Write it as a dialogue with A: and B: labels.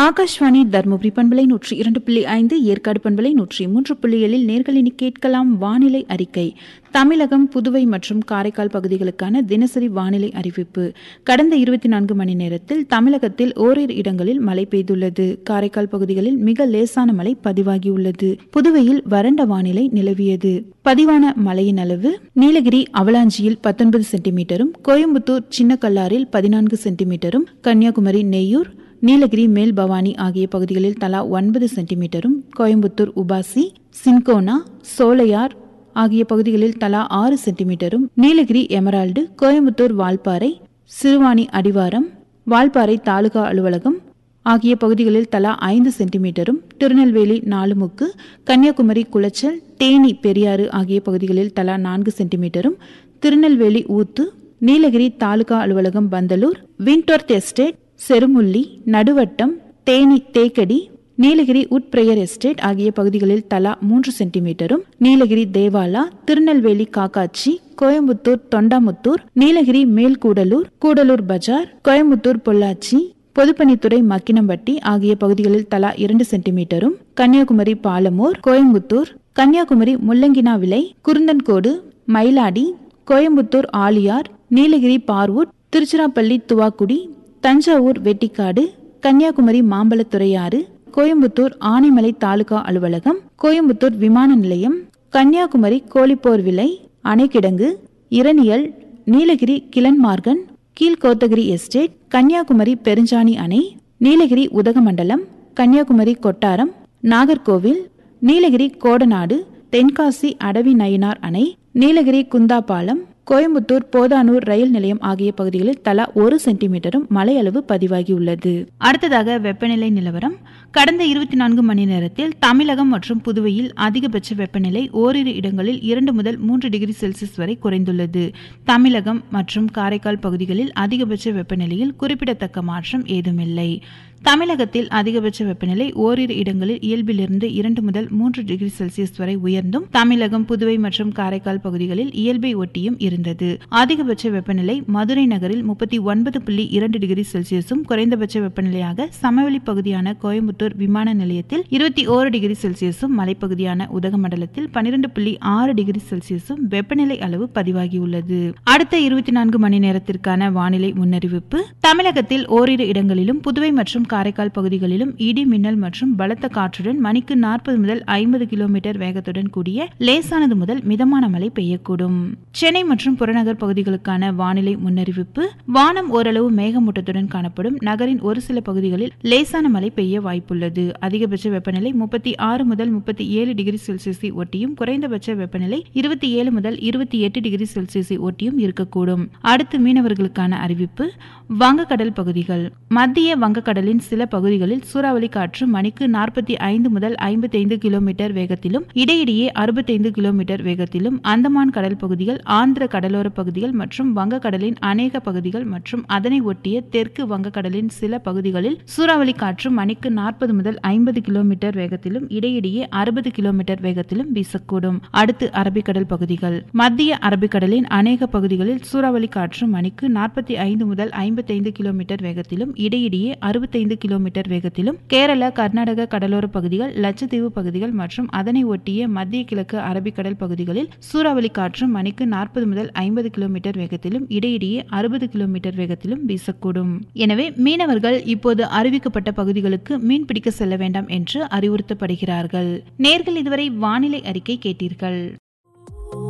A: ஆகாஷ்வாணி தருமபுரி பண்பலை நூற்றி இரண்டு புள்ளி ஐந்து ஏற்காடு பண்பலை நூற்றி மூன்று புள்ளி ஏழில் நேர்களினி கேட்கலாம் வானிலை அறிக்கை தமிழகம் புதுவை மற்றும் காரைக்கால் பகுதிகளுக்கான தினசரி வானிலை அறிவிப்பு கடந்த இருபத்தி நான்கு மணி நேரத்தில் தமிழகத்தில் ஓரிரு இடங்களில் மழை பெய்துள்ளது காரைக்கால் பகுதிகளில் மிக லேசான மழை பதிவாகியுள்ளது புதுவையில் வறண்ட வானிலை நிலவியது பதிவான மழையின் அளவு நீலகிரி அவலாஞ்சியில் பத்தொன்பது சென்டிமீட்டரும் கோயம்புத்தூர் சின்னக்கல்லாரில் பதினான்கு சென்டிமீட்டரும் கன்னியாகுமரி நெய்யூர் நீலகிரி மேல் பவானி ஆகிய பகுதிகளில் தலா ஒன்பது சென்டிமீட்டரும் கோயம்புத்தூர் உபாசி சின்கோனா சோலையார் ஆகிய பகுதிகளில் தலா ஆறு சென்டிமீட்டரும் நீலகிரி எமரால்டு கோயம்புத்தூர் வால்பாறை சிறுவாணி அடிவாரம் வால்பாறை தாலுகா அலுவலகம் ஆகிய பகுதிகளில் தலா ஐந்து சென்டிமீட்டரும் திருநெல்வேலி நாலுமுக்கு கன்னியாகுமரி குளச்சல் தேனி பெரியாறு ஆகிய பகுதிகளில் தலா நான்கு சென்டிமீட்டரும் திருநெல்வேலி ஊத்து நீலகிரி தாலுகா அலுவலகம் Pandalur Wentworth estate Cherumulli Naduvattam Theni Thekkady Nilgiri Woodbriar estate ஆகிய பகுதிகளில் தலா மூன்று சென்டிமீட்டரும் நீலகிரி தேவாலா திருநெல்வேலி காக்காட்சி கோயம்புத்தூர் தொண்டாமுத்தூர் நீலகிரி மேல்கூடலூர் கூடலூர் பஜார் கோயம்புத்தூர் பொள்ளாச்சி பொதுப்பணித்துறை மக்கினம்பட்டி ஆகிய பகுதிகளில் தலா இரண்டு சென்டிமீட்டரும் கன்னியாகுமரி பாலமூர் கோயம்புத்தூர் கன்னியாகுமரி முள்ளங்கினாவிலை குருந்தன்கோடு மயிலாடி கோயம்புத்தூர் ஆலியார் நீலகிரி பார்வுட் திருச்சிராப்பள்ளி துவாக்குடி தஞ்சாவூர் வெட்டிக்காடு கன்னியாகுமரி மாம்பழத்துறையாறு கோயம்புத்தூர் ஆனைமலை தாலுகா அலுவலகம் கோயம்புத்தூர் விமான நிலையம் Kanniyakumari Kozhiporvilai Anaikidangu Eraniel Nilgiri Glenmorgan Kilkotagiri estate Kanniyakumari Perunchani அணை நீலகிரி உதகமண்டலம் கன்னியாகுமரி கொட்டாரம் நாகர்கோவில் நீலகிரி கோடநாடு தென்காசி அடவி நயினார் அணை நீலகிரி குந்தாபாலம் கோயம்புத்தூர் போதானூர் ரயில் நிலையம் ஆகிய பகுதிகளில் தலா ஒரு சென்டிமீட்டரும் மழை அளவு பதிவாகியுள்ளது அடுத்ததாக வெப்பநிலை நிலவரம் கடந்த இருபத்தி நான்கு மணி நேரத்தில் தமிழகம் மற்றும் புதுவையில் அதிகபட்ச வெப்பநிலை ஓரிரு இடங்களில் இரண்டு முதல் மூன்று டிகிரி செல்சியஸ் வரை குறைந்துள்ளது தமிழகம் மற்றும் காரைக்கால் பகுதிகளில் அதிகபட்ச வெப்பநிலையில் குறிப்பிடத்தக்க மாற்றம் ஏதுமில்லை தமிழகத்தில் அதிகபட்ச வெப்பநிலை ஓரிரு இடங்களில் இயல்பிலிருந்து இரண்டு முதல் மூன்று டிகிரி செல்சியஸ் வரை உயர்ந்தும் தமிழகம் புதுவை மற்றும் காரைக்கால் பகுதிகளில் இயல்பை ஒட்டியும் இருந்தது அதிகபட்ச வெப்பநிலை மதுரை நகரில் முப்பத்தி ஒன்பது புள்ளி இரண்டு டிகிரி செல்சியஸும் குறைந்தபட்ச வெப்பநிலையாக சமவெளி பகுதியான கோயம்புத்தூர் விமான நிலையத்தில் இருபத்தி ஓரு டிகிரி செல்சியஸும் மலைப்பகுதியான உதகமண்டலத்தில் பனிரெண்டு புள்ளி ஆறு டிகிரி செல்சியஸும் வெப்பநிலை அளவு பதிவாகியுள்ளது அடுத்த இருபத்தி நான்கு மணி நேரத்திற்கான வானிலை முன்னறிவிப்பு தமிழகத்தில் ஓரிரு இடங்களிலும் புதுவை மற்றும் காரைக்கால் பகுதிகளிலும் இடி மின்னல் மற்றும் பலத்த காற்றுடன் மணிக்கு நாற்பது முதல் ஐம்பது கிலோமீட்டர் வேகத்துடன் கூடிய லேசானது முதல் மிதமான மழை பெய்யக்கூடும் சென்னை மற்றும் புறநகர் பகுதிகளுக்கான வானிலை முன்னறிவிப்பு வானம் ஓரளவு மேகமூட்டத்துடன் காணப்படும் நகரின் ஒரு சில பகுதிகளில் லேசான மழை பெய்ய வாய்ப்புள்ளது அதிகபட்ச வெப்பநிலை முப்பத்தி ஆறு முதல் முப்பத்தி ஏழு டிகிரி செல்சியஸை ஒட்டியும் குறைந்தபட்ச வெப்பநிலை இருபத்தி ஏழு முதல் இருபத்தி எட்டு டிகிரி செல்சியஸை ஒட்டியும் இருக்கக்கூடும் அடுத்து மீனவர்களுக்கான அறிவிப்பு வங்கக்கடல் பகுதிகள் மத்திய வங்கக்கடலின் சில பகுதிகளில் சூறாவளி காற்று மணிக்கு நாற்பத்தி ஐந்து முதல் ஐம்பத்தி ஐந்து கிலோமீட்டர் வேகத்திலும் இடையிடையே அறுபத்தைந்து கிலோமீட்டர் வேகத்திலும் அந்தமான் கடல் பகுதிகள் ஆந்திர கடலோர பகுதிகள் மற்றும் வங்கக்கடலின் அநேக பகுதிகள் மற்றும் அதனை ஒட்டிய தெற்கு வங்கக்கடலின் சில பகுதிகளில் சூறாவளி காற்று மணிக்கு நாற்பது முதல் ஐம்பது கிலோமீட்டர் வேகத்திலும் இடையிடையே அறுபது கிலோமீட்டர் வேகத்திலும் வீசக்கூடும் அடுத்து அரபிக்கடல் பகுதிகள் மத்திய அரபிக்கடலின் அநேக பகுதிகளில் சூறாவளி காற்று மணிக்கு நாற்பத்தி ஐந்து முதல் ஐம்பத்தைந்து கிலோமீட்டர் வேகத்திலும் இடையிடையே அறுபத்தைந்து கிலோமீட்டர் வேகத்திலும் கேரள கர்நாடக கடலோர பகுதிகள் லட்சத்தீவு பகுதிகள் மற்றும் அதனை ஒட்டிய மத்திய கிழக்கு அரபிக்கடல் பகுதிகளில் சூறாவளி காற்று மணிக்கு நாற்பது முதல் ஐம்பது கிலோமீட்டர் வேகத்திலும் இடையிடையே அறுபது கிலோமீட்டர் வேகத்திலும் வீசக்கூடும் எனவே மீனவர்கள் இப்போது அறிவிக்கப்பட்ட பகுதிகளுக்கு மீன் பிடிக்க செல்ல வேண்டாம் என்று அறிவுறுத்தப்படுகிறார்கள் நேர்கள் இதுவரை வானிலை அறிக்கை கேட்டீர்கள்